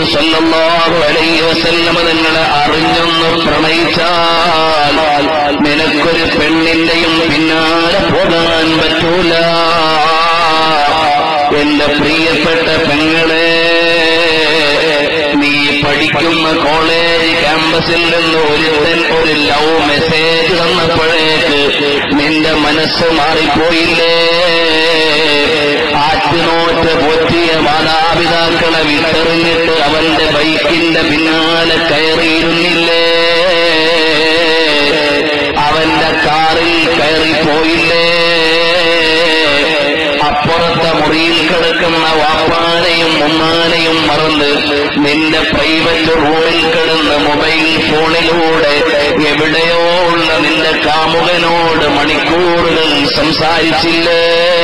സല്ലല്ലാഹു അലൈഹി വസല്ലമ നിങ്ങളെ അറിഞ്ഞൊന്ന് പ്രണയിച്ചാൽ നിനക്കൊരു പെണ്ണിന്റെയും പിന്നാലെ പോകാൻ പറ്റൂല എന്റെ പ്രിയപ്പെട്ട പെങ്ങളെ നീ പഠിക്കുന്ന കോളേജ് ക്യാമ്പസിൽ നിന്ന് ഒരുത്തൻ ഒരു ലവ് മെസ്സേജ് തന്നപ്പോഴേക്ക് നിന്റെ മനസ്സ് മാറിപ്പോയില്ലേ ആറ്റുനോറ്റ് പോറ്റിയ മാതാപിതാക്കളെ വിട്ടെറിഞ്ഞിട്ട് അവന്റെ ബൈക്കിന്റെ പിന്നാലെ കയറിയിരുന്നില്ലേ അവന്റെ കാറിൽ കയറിപ്പോയില്ലേ അപ്പുറത്തെ മുറിയിൽ കിടക്കുന്ന വാപ്പാനെയും ഉമ്മാനെയും മറന്ന് നിന്റെ പ്രൈവറ്റ് റൂമിൽ കിടന്ന് മൊബൈൽ ഫോണിലൂടെ എവിടെയോ ഉള്ള നിന്റെ കാമുകനോട് മണിക്കൂറുകൾ സംസാരിച്ചില്ലേ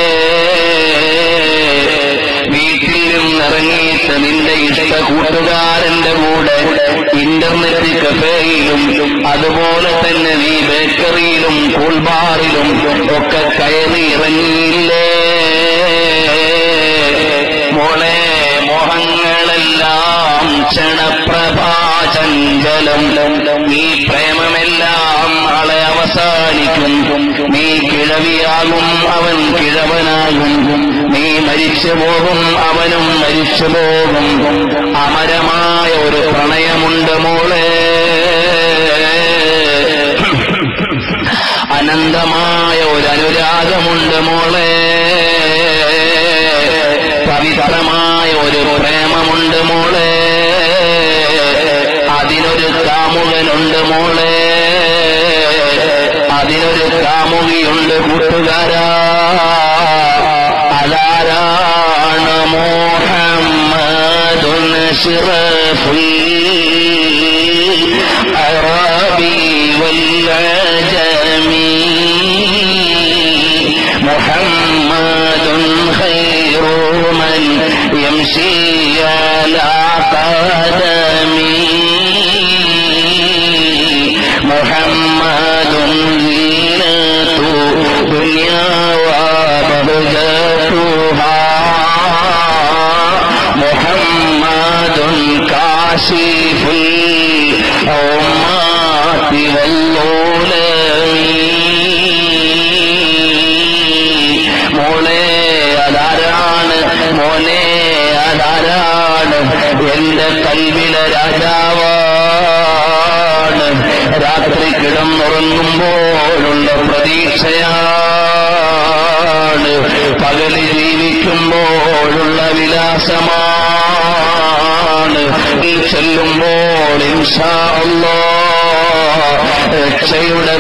വീട്ടിൽ നിന്നിറങ്ങിയിട്ട് നിന്റെ ഇഷ്ട കൂട്ടുകാരന്റെ കൂടെ ഇന്റർനെറ്റ് കഫേയിലും അതുപോലെ തന്നെ നീ ബേക്കറിയിലും കൂൾബാറിലും ഒക്കെ കയറി ഇറങ്ങിയില്ലേ മോളെ മോഹങ്ങളെല്ലാം ക്ഷണപ്രഭാചഞ്ചലം ഈ പ്രേമമെല്ലാം നാളെ അവസാനിക്കും നീ കിഴവിയാകും അവൻ കിഴവനാകും നീ മരിച്ചു പോകും അവനും മരിച്ചു പോകും അമരമായ ഒരു പ്രണയമുണ്ട് മോളെ അനന്തമായ ഒരു അനുരാഗമുണ്ട് മോളെ പവിത്രമായ ഒരു പ്രേമമുണ്ട് മോളെ അതിനൊരു കാമുകനുണ്ട് മോളെ അതിനൊരു കാമുകിയുണ്ട് കൂട്ടുകാരാ അതാരാണ് മോഹമ്മദുൻ ശിറഫുൽ അറബി والعجمي محمد خير من يمشي على قدمي محمد زينة دنيا وبهجتها محمد كاشف الأمات والظلم മോളെ അതാരാണ് മോനെ അതാരാണ് എന്റെ കൽവിലെ രാജാവാണ് രാത്രി കിടന്നുറങ്ങുമ്പോഴുള്ള പ്രതീക്ഷയാണ് പകല് ജീവിക്കുമ്പോഴുള്ള വിലാസമാണ് ഈ ചെല്ലുമ്പോൾ ഇൻഷാ അല്ലാഹ് രക്ഷയുടെ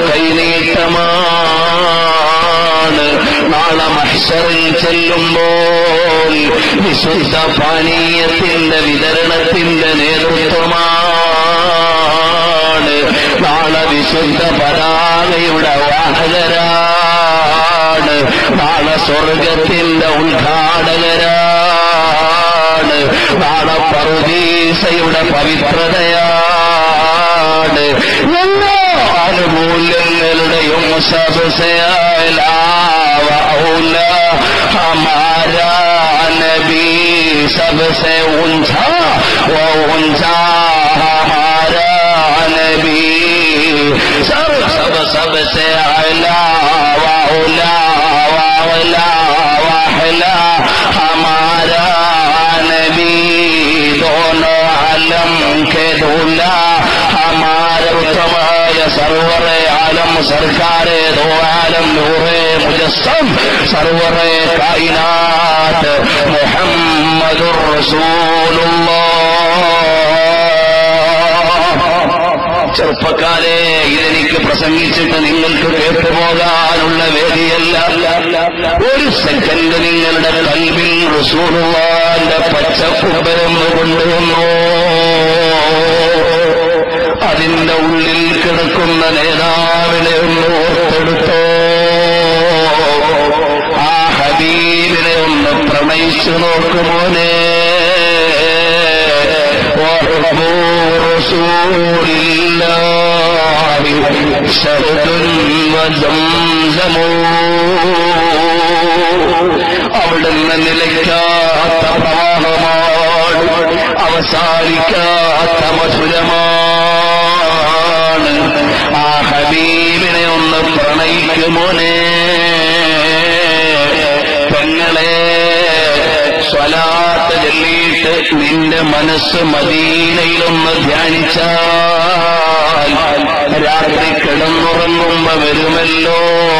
കൈനീട്ടമാണ് നാളെ മഹ്ഷറിൽ ചെല്ലുമ്പോൾ വിശുദ്ധ പാനീയത്തിന്റെ വിതരണത്തിന്റെ നേതൃത്വമാണ് നാളെ വിശുദ്ധ പതാകയുടെ വാഹകരാണ് നാളെ സ്വർഗത്തിന്റെ ഉദ്ഘാടകരാണ് നാളെ പറുദീസയുടെ പവിത്രതയാണ് എല്ലാ ആനുകൂല്യങ്ങളുടെയും സബസേല हमारा नबी सबसे ऊंचा वो ऊंचा हमारा नबी सब सब सबसे अला वाउला वावला वाहला हमारा नबी दोनों आलम के दूल्हा हमारे उत्तमाय सरवर आलम सरकारे दो आलम नूरे मुजस्सम सरवर कायनात मुहम्मदुर റസൂലുള്ളാഹ് ചെറുപ്പക്കാരെ ഇതെനിക്ക് പ്രസംഗിച്ചിട്ട് നിങ്ങൾക്ക് കേട്ടുപോകാനുള്ള വേദിയല്ല ഒരു സെക്കൻഡ് നിങ്ങളുടെ കൽവിൽ റസൂലുള്ളാന്റെ പച്ചക്കുബരന്ന് കൊണ്ടുവന്നു അതിന്റെ ഉള്ളിൽ കിടക്കുന്ന നേതാവിനെ ഒന്ന് ഓർത്തെടുത്തോ ആ ഹബീബിനെ ഒന്ന് പ്രണയിച്ചു നോക്കുമോനെ وحب رسول الله شهد وزمزم അവിടുന്ന് നിലയ്ക്കാത്ത പ്രവാഹമാണ് അവസാനിക്കാത്ത മധുരമാണ് ആ ഹബീബിനെ ഒന്ന് പ്രണയിക്കുമോനെ പെങ്ങളെ സ്വലാത്ത് ചൊല്ലിയിട്ട് നിന്റെ മനസ്സ് മദീനയിലൊന്ന് ധ്യാനിച്ചാൽ രാത്രി കിടന്നുറങ്ങുമ്പോ വരുമല്ലോ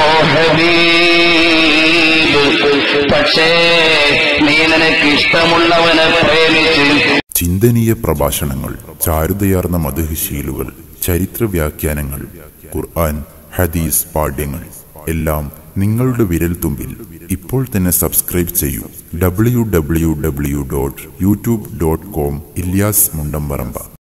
ഹബീബ് പക്ഷേ നീ നിനക്ക് ഇഷ്ടമുള്ളവനെ പ്രേമിച്ച് ചിന്തനീയ പ്രഭാഷണങ്ങൾ ചാരുതയാർന്ന മധുശീലുകൾ ചരിത്ര വ്യാഖ്യാനങ്ങൾ ഖുർആൻ ഹദീസ് പാഠ്യങ്ങൾ എല്ലാം നിങ്ങളുടെ വിരൽത്തുമ്പിൽ ഇപ്പോൾ തന്നെ സബ്സ്ക്രൈബ് ചെയ്യൂ W W W dot YouTube dot com Ilyas മുണ്ടംപറമ്പ